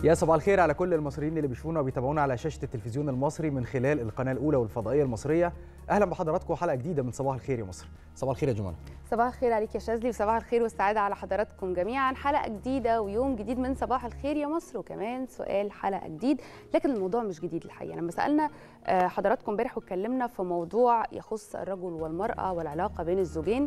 يا صباح الخير على كل المصريين اللي بيشوفونا وبيتابعونا على شاشه التلفزيون المصري من خلال القناه الاولى والفضائيه المصريه اهلا بحضراتكم حلقه جديده من صباح الخير يا مصر صباح الخير يا جمانه صباح الخير عليك يا شاذلي وصباح الخير والسعادة على حضراتكم جميعا حلقة جديدة ويوم جديد من صباح الخير يا مصر وكمان سؤال حلقة جديد لكن الموضوع مش جديد الحقيقة لما سألنا آه، حضراتكم امبارح واتكلمنا في موضوع يخص الرجل والمرأة والعلاقة بين الزوجين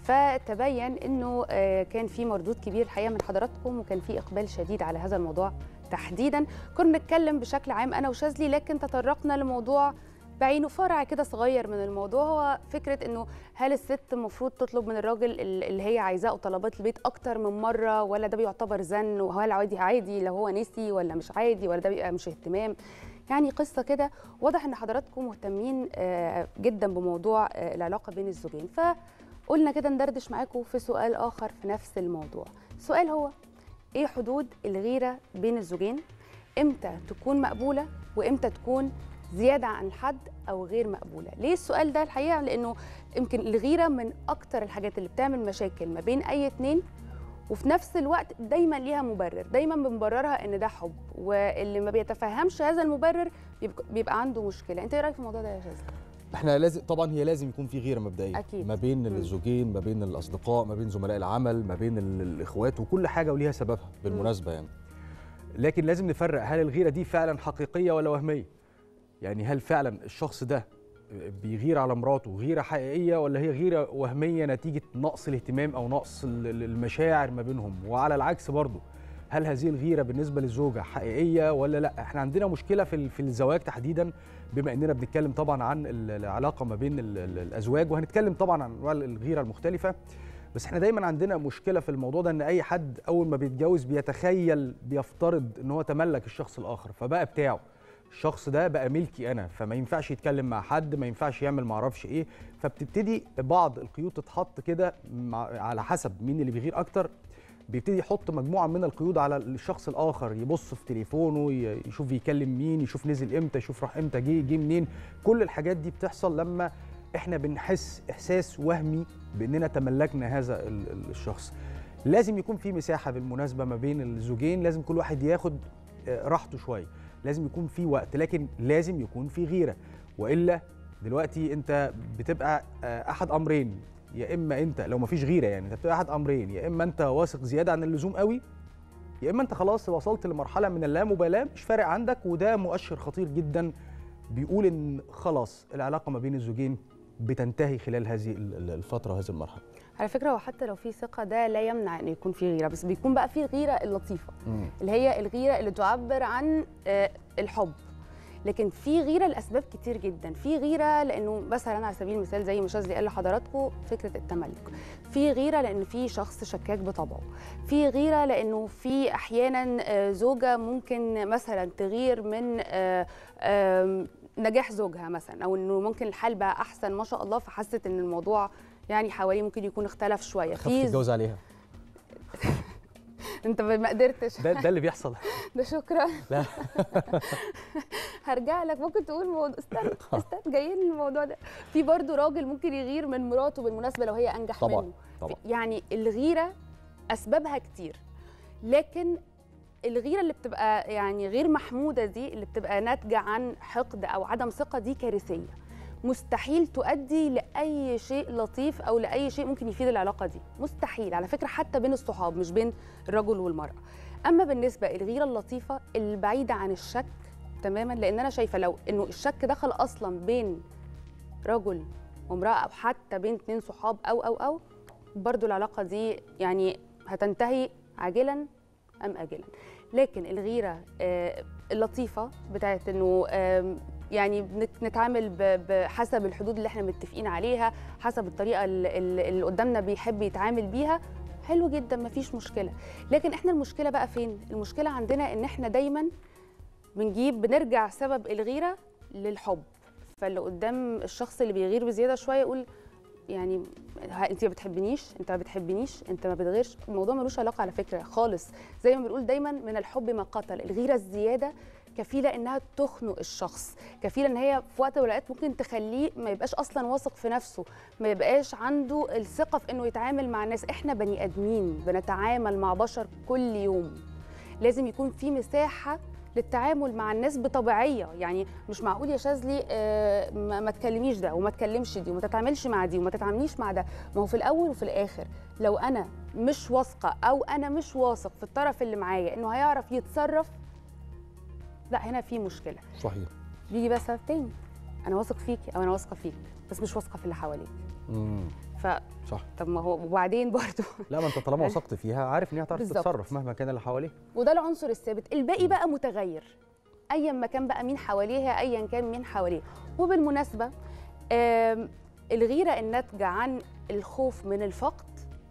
فتبين انه آه، كان في مردود كبير الحقيقة من حضراتكم وكان في اقبال شديد على هذا الموضوع تحديدا كنا بنتكلم بشكل عام انا وشاذلي لكن تطرقنا لموضوع بعينه فرع كده صغير من الموضوع هو فكره انه هل الست المفروض تطلب من الراجل ال- اللي هي عايزاه او طلبات البيت اكتر من مره ولا ده بيعتبر زن وهل عادي عادي لو هو نسي ولا مش عادي ولا ده بيبقى مش اهتمام يعني قصه كده واضح ان حضراتكم مهتمين آه، جدا بموضوع آه، العلاقه بين الزوجين فقلنا كده ندردش معاكم في سؤال اخر في نفس الموضوع السؤال هو ايه حدود الغيره بين الزوجين امتى تكون مقبوله وامتى تكون زياده عن الحد او غير مقبوله ليه السؤال ده الحقيقه لانه يمكن الغيره من اكتر الحاجات اللي بتعمل مشاكل ما بين اي اتنين وفي نفس الوقت دايما ليها مبرر دايما بنبررها ان ده حب واللي ما بيتفهمش هذا المبرر بيبقى, بيبقى عنده مشكله انت ايه رايك في الموضوع ده يا شاذلي احنا لازم طبعا هي لازم يكون في غيره مبدئيه أكيد. ما بين مم. الزوجين ما بين الاصدقاء ما بين زملاء العمل ما بين ال- الاخوات وكل حاجه وليها سببها بالمناسبه يعني لكن لازم نفرق هل الغيره دي فعلا حقيقيه ولا وهميه يعني هل فعلا الشخص ده بيغير على مراته غيره حقيقيه ولا هي غيره وهميه نتيجه نقص الاهتمام او نقص ال- ال- المشاعر ما بينهم وعلى العكس برضه هل هذه الغيره بالنسبه للزوجه حقيقيه ولا لا احنا عندنا مشكله في ال- في الزواج تحديدا بما اننا بنتكلم طبعا عن ال- العلاقه ما بين ال- ال- الازواج وهنتكلم طبعا عن انواع الغيره المختلفه بس احنا دايما عندنا مشكله في الموضوع ده ان اي حد اول ما بيتجوز بيتخيل بيفترض ان هو تملك الشخص الاخر فبقى بتاعه الشخص ده بقى ملكي انا فما ينفعش يتكلم مع حد ما ينفعش يعمل ما اعرفش ايه فبتبتدي بعض القيود تتحط كده مع- على حسب مين اللي بيغير اكتر بيبتدي يحط مجموعه من القيود على الشخص الاخر يبص في تليفونه ي- يشوف يكلم مين يشوف نزل امتى يشوف راح امتى جه جه منين كل الحاجات دي بتحصل لما احنا بنحس احساس وهمي باننا تملكنا هذا ال- ال- الشخص لازم يكون في مساحه بالمناسبه ما بين الزوجين لازم كل واحد ياخد آه، راحته شويه لازم يكون في وقت لكن لازم يكون في غيره والا دلوقتي انت بتبقى آه، احد امرين يا اما انت لو مفيش غيره يعني انت بتبقى احد امرين يا اما انت واثق زياده عن اللزوم قوي يا اما انت خلاص وصلت لمرحله من اللامبالاه مش فارق عندك وده مؤشر خطير جدا بيقول ان خلاص العلاقه ما بين الزوجين بتنتهي خلال هذه ال- ال- الفتره وهذه المرحله على فكره وحتى لو في ثقه ده لا يمنع ان يكون في غيره بس بيكون بقى في الغيره اللطيفه اللي هي الغيره اللي تعبر عن آه، الحب لكن في غيره لاسباب كتير جدا في غيره لانه مثلا على سبيل المثال زي ما شاذلي قال لحضراتكم فكره التملك في غيره لان في شخص شكاك بطبعه في غيره لانه في احيانا آه، زوجه ممكن مثلا تغير من آه، آم، نجاح زوجها مثلا او انه ممكن الحال بقى احسن ما شاء الله فحست ان الموضوع يعني حواليه ممكن يكون اختلف شويه خف تتجوز عليها انت ما قدرتش ده ده اللي بيحصل ده شكرا لا هرجع لك ممكن تقول موضوع استنى استنى جايين للموضوع ده في برضه راجل ممكن يغير من مراته بالمناسبه لو هي انجح طبعاً، منه طبعاً. يعني الغيره اسبابها كتير لكن الغيره اللي بتبقى يعني غير محموده دي اللي بتبقى ناتجه عن حقد او عدم ثقه دي كارثيه مستحيل تؤدي لاي شيء لطيف او لاي شيء ممكن يفيد العلاقه دي مستحيل على فكره حتى بين الصحاب مش بين الرجل والمراه اما بالنسبه الغيره اللطيفه البعيده عن الشك تماما لان انا شايفه لو انه الشك دخل اصلا بين رجل وامراه او حتى بين اتنين صحاب او او او برضو العلاقه دي يعني هتنتهي عاجلا ام اجلا لكن الغيره آه، اللطيفه بتاعت انه آم، يعني بنت- نتعامل ب- بحسب الحدود اللي احنا متفقين عليها حسب الطريقه ال- ال- اللي قدامنا بيحب يتعامل بيها حلو جدا مفيش مشكله لكن احنا المشكله بقى فين المشكله عندنا ان احنا دايما بنجيب بنرجع سبب الغيره للحب فاللي قدام الشخص اللي بيغير بزياده شويه يقول يعني ها انت ما بتحبنيش انت ما بتحبنيش انت ما بتغيرش الموضوع ملوش علاقه على فكره خالص زي ما بنقول دايما من الحب ما قتل الغيره الزياده كفيله انها تخنق الشخص كفيله ان هي في وقت من الاوقات ممكن تخليه ما يبقاش اصلا واثق في نفسه ما يبقاش عنده الثقه في انه يتعامل مع الناس احنا بني ادمين بنتعامل مع بشر كل يوم لازم يكون في مساحه للتعامل مع الناس بطبيعيه يعني مش معقول يا شاذلي آه، ما ما تكلميش ده وما تكلمش دي وما تتعاملش مع دي وما تتعامليش مع ده ما هو في الاول وفي الاخر لو انا مش واثقه او انا مش واثق في الطرف اللي معايا انه هيعرف يتصرف لا هنا في مشكله صحيح بيجي بقى سبب تاني انا واثق فيكي او انا واثقه فيك بس مش واثقه في اللي حواليك امم ف صح طب ما هو وبعدين برضه لا ما انت طالما وثقت فيها عارف ان هي هتعرف بالظبط. تتصرف مهما كان اللي حواليها وده العنصر الثابت الباقي بقى متغير ايا ما كان بقى مين حواليها ايا كان مين حواليه وبالمناسبه آم، الغيره الناتجه عن الخوف من الفقد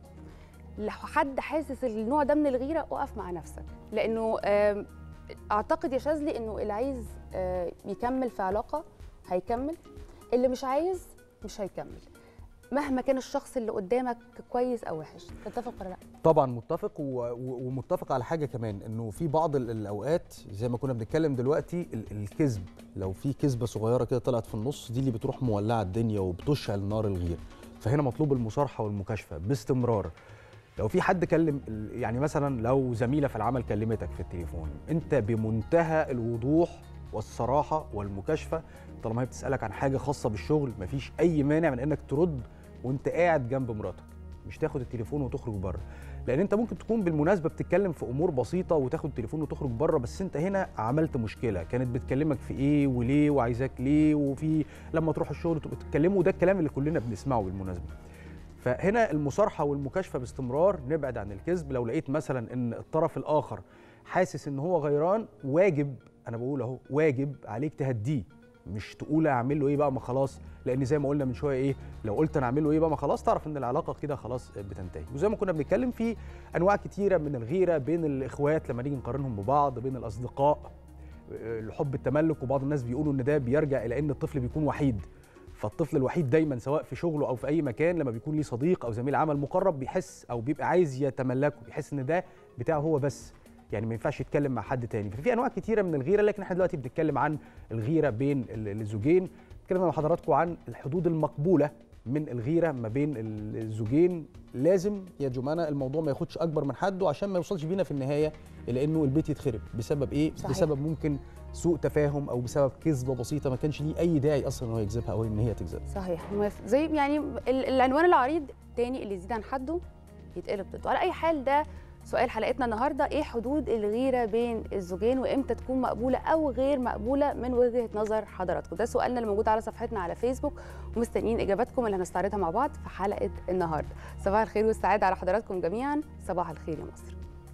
لو حد حاسس النوع ده من الغيره اقف مع نفسك لانه آم، اعتقد يا شاذلي انه اللي عايز آه، يكمل في علاقه هيكمل اللي مش عايز مش هيكمل مهما كان الشخص اللي قدامك كويس او وحش تتفق ولا لا طبعا متفق و... و... ومتفق على حاجه كمان انه في بعض ال- الاوقات زي ما كنا بنتكلم دلوقتي ال... الكذب لو في كذبه صغيره كده طلعت في النص دي اللي بتروح مولعه الدنيا وبتشعل نار الغير فهنا مطلوب المصارحه والمكاشفه باستمرار لو في حد كلم ال- يعني مثلا لو زميله في العمل كلمتك في التليفون انت بمنتهى الوضوح والصراحه والمكاشفه طالما هي بتسالك عن حاجه خاصه بالشغل مفيش اي مانع من انك ترد وانت قاعد جنب مراتك مش تاخد التليفون وتخرج بره لان انت ممكن تكون بالمناسبه بتتكلم في امور بسيطه وتاخد التليفون وتخرج بره بس انت هنا عملت مشكله كانت بتكلمك في ايه وليه وعايزاك ليه وفي لما تروح الشغل تبقوا تتكلموا وده الكلام اللي كلنا بنسمعه بالمناسبه فهنا المصارحه والمكاشفه باستمرار نبعد عن الكذب لو لقيت مثلا ان الطرف الاخر حاسس ان هو غيران واجب انا بقول اهو واجب عليك تهديه مش تقول اعمل له ايه بقى ما خلاص لان زي ما قلنا من شويه ايه لو قلت انا اعمل له ايه بقى ما خلاص تعرف ان العلاقه كده خلاص بتنتهي وزي ما كنا بنتكلم في انواع كتيره من الغيره بين الاخوات لما نيجي نقارنهم ببعض بين الاصدقاء الحب التملك وبعض الناس بيقولوا ان ده بيرجع الى ان الطفل بيكون وحيد فالطفل الوحيد دايما سواء في شغله او في اي مكان لما بيكون ليه صديق او زميل عمل مقرب بيحس او بيبقى عايز يتملكه بيحس ان ده بتاعه هو بس يعني ما ينفعش يتكلم مع حد تاني ففي انواع كتيره من الغيره لكن احنا دلوقتي بنتكلم عن الغيره بين ال- الزوجين اتكلمنا مع حضراتكم عن الحدود المقبوله من الغيره ما بين ال- الزوجين لازم يا جمانه الموضوع ما ياخدش اكبر من حده عشان ما يوصلش بينا في النهايه الى انه البيت يتخرب بسبب ايه صحيح. بسبب ممكن سوء تفاهم او بسبب كذبه بسيطه ما كانش ليه اي داعي اصلا ان هو يكذبها او ان هي تكذبها صحيح موافق زي يعني ال- العنوان العريض تاني اللي يزيد عن حده يتقلب ضده على اي حال ده سؤال حلقتنا النهارده ايه حدود الغيره بين الزوجين وامتى تكون مقبوله او غير مقبوله من وجهه نظر حضراتكم ده سؤالنا اللي موجود على صفحتنا على فيسبوك ومستنيين اجاباتكم اللي هنستعرضها مع بعض في حلقه النهارده صباح الخير والسعاده على حضراتكم جميعا صباح الخير يا مصر